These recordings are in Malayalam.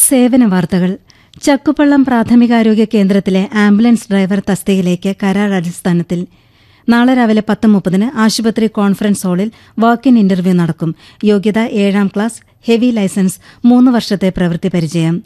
സേവന വാർത്തകൾ ചക്കുപള്ളം പ്രാഥമികാരോഗ്യ കേന്ദ്രത്തിലെ ആംബുലൻസ് ഡ്രൈവർ തസ്തികയിലേക്ക് കരാർ അടിസ്ഥാനത്തിൽ നാളെ രാവിലെ പത്ത് മുപ്പതിന് ആശുപത്രി കോൺഫറൻസ് ഹാളിൽ വാക്ക് ഇൻ ഇന്റർവ്യൂ നടക്കും യോഗ്യത ഏഴാം ക്ലാസ് ഹെവി ലൈസൻസ് മൂന്ന് വർഷത്തെ പ്രവൃത്തി പരിചയം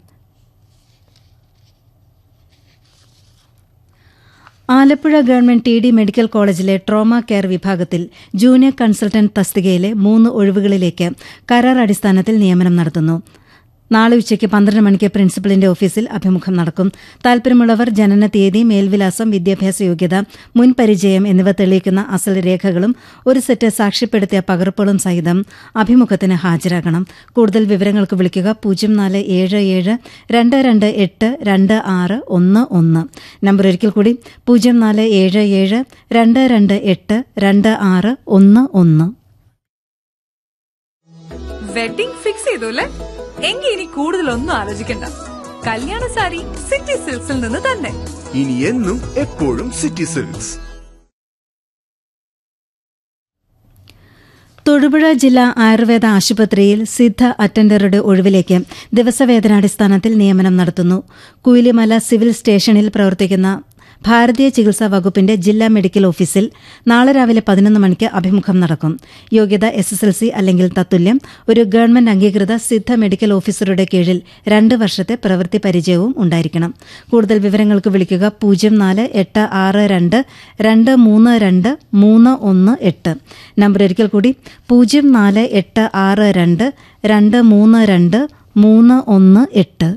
Alappuzha government T D medical കോളേജിലെ ട്രോമ കെയർ വിഭാഗത്തിൽ ജൂനിയർ കൺസൾട്ടന്റ് തസ്തികയിലെ മൂന്ന് ഒഴിവുകളിലേക്ക് കരാർ അടിസ്ഥാനത്തിൽ നിയമനം നടത്തുന്നു നാളെ ഉച്ചയ്ക്ക് പന്ത്രണ്ട് മണിക്ക് പ്രിൻസിപ്പലിന്റെ ഓഫീസിൽ അഭിമുഖം നടക്കും താൽപര്യമുള്ളവർ ജനന തീയതി മേൽവിലാസം വിദ്യാഭ്യാസ യോഗ്യത മുൻ പരിചയം എന്നിവ തെളിയിക്കുന്ന അസൽ രേഖകളും ഒരു സെറ്റ് സാക്ഷ്യപ്പെടുത്തിയ പകർപ്പുകളും സഹിതം അഭിമുഖത്തിന് ഹാജരാകണം കൂടുതൽ വിവരങ്ങൾക്ക് വിളിക്കുക പൂജ്യം നാല് ഏഴ് ഏഴ് രണ്ട് രണ്ട് എട്ട് രണ്ട് ആറ് ഒന്ന് ഒന്ന് നമ്പർ ഒരിക്കൽ കൂടി പൂജ്യം നാല് ഏഴ് ഏഴ് രണ്ട് രണ്ട് എട്ട് രണ്ട് ആറ് ഒന്ന് ഒന്ന് വെഡിംഗ് ഫിക്സ് ചെയ്തു അല്ലേ എങ്കിൽ ഇനി കൂടുതലൊന്നും ആലോചിക്കണ്ട കല്യാണ സാരി സിറ്റി സിൽക്സിൽ നിന്ന് തന്നെ ഇനി എന്നും എപ്പോഴും സിറ്റി സിൽക്സ് തൊടുപുഴ ജില്ലാ ആയുർവേദ ആശുപത്രിയിൽ സിദ്ധ അറ്റൻഡറുടെ ഒഴിവിലേക്ക് ദിവസവേതനാടിസ്ഥാനത്തിൽ നിയമനം നടത്തുന്നു കുയിലിമല സിവിൽ സ്റ്റേഷനിൽ പ്രവർത്തിക്കുന്ന ഭാരതീയ ചികിത്സാ വകുപ്പിന്റെ ജില്ലാ മെഡിക്കൽ ഓഫീസിൽ നാളെ രാവിലെ പതിനൊന്ന് മണിക്ക് അഭിമുഖം നടക്കും യോഗ്യത എസ് എസ് എൽ സി അല്ലെങ്കിൽ തത്തുല്യം ഒരു ഗവൺമെന്റ് അംഗീകൃത സിദ്ധ മെഡിക്കൽ ഓഫീസറുടെ കീഴിൽ രണ്ട് വർഷത്തെ പ്രവൃത്തി പരിചയവും ഉണ്ടായിരിക്കണം കൂടുതൽ വിവരങ്ങൾക്ക് വിളിക്കുക പൂജ്യം നാല് എട്ട് ആറ് രണ്ട് രണ്ട് മൂന്ന് രണ്ട് മൂന്ന് ഒന്ന് എട്ട് നമ്പർ ഒരിക്കൽ കൂടി പൂജ്യം നാല് എട്ട് ആറ് രണ്ട് രണ്ട് മൂന്ന് രണ്ട് മൂന്ന് ഒന്ന് എട്ട്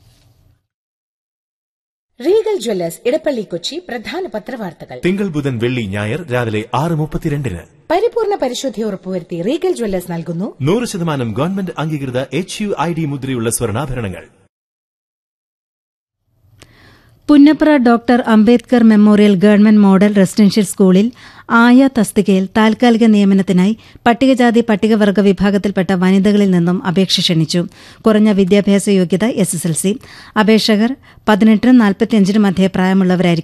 റീഗൽ ജ്വല്ലേഴ്സ് ഇടപ്പള്ളി കൊച്ചി പ്രധാന പത്രവാർത്തകൾ തിങ്കൾ ബുധൻ വെള്ളി ഞായർ രാവിലെ ആറ് മുപ്പത്തിരണ്ടിന് പരിപൂർണ പരിശുദ്ധി ഉറപ്പുവരുത്തി റീഗൽ ജ്വല്ലേഴ്സ് നൽകുന്നു നൂറ് ശതമാനം ഗവൺമെന്റ് അംഗീകൃത എച്ച് യു ഐ ഡി മുദ്രയുള്ള സ്വർണ്ണാഭരണങ്ങൾ Punnapra doctor Ambedkar memorial government model residential സ്കൂളിൽ ആയ തസ്തികയിൽ താൽക്കാലിക നിയമനത്തിനായി പട്ടികജാതി പട്ടികവർഗ വിഭാഗത്തിൽപ്പെട്ട വനിതകളിൽ നിന്നും അപേക്ഷ ക്ഷണിച്ചു കുറഞ്ഞ വിദ്യാഭ്യാസ യോഗ്യത എസ് എസ് എൽ സി അപേക്ഷകർ പതിനെട്ടിനും നാൽപ്പത്തിയഞ്ചിനും മധ്യേ പ്രായമുള്ളവരായിരിക്കും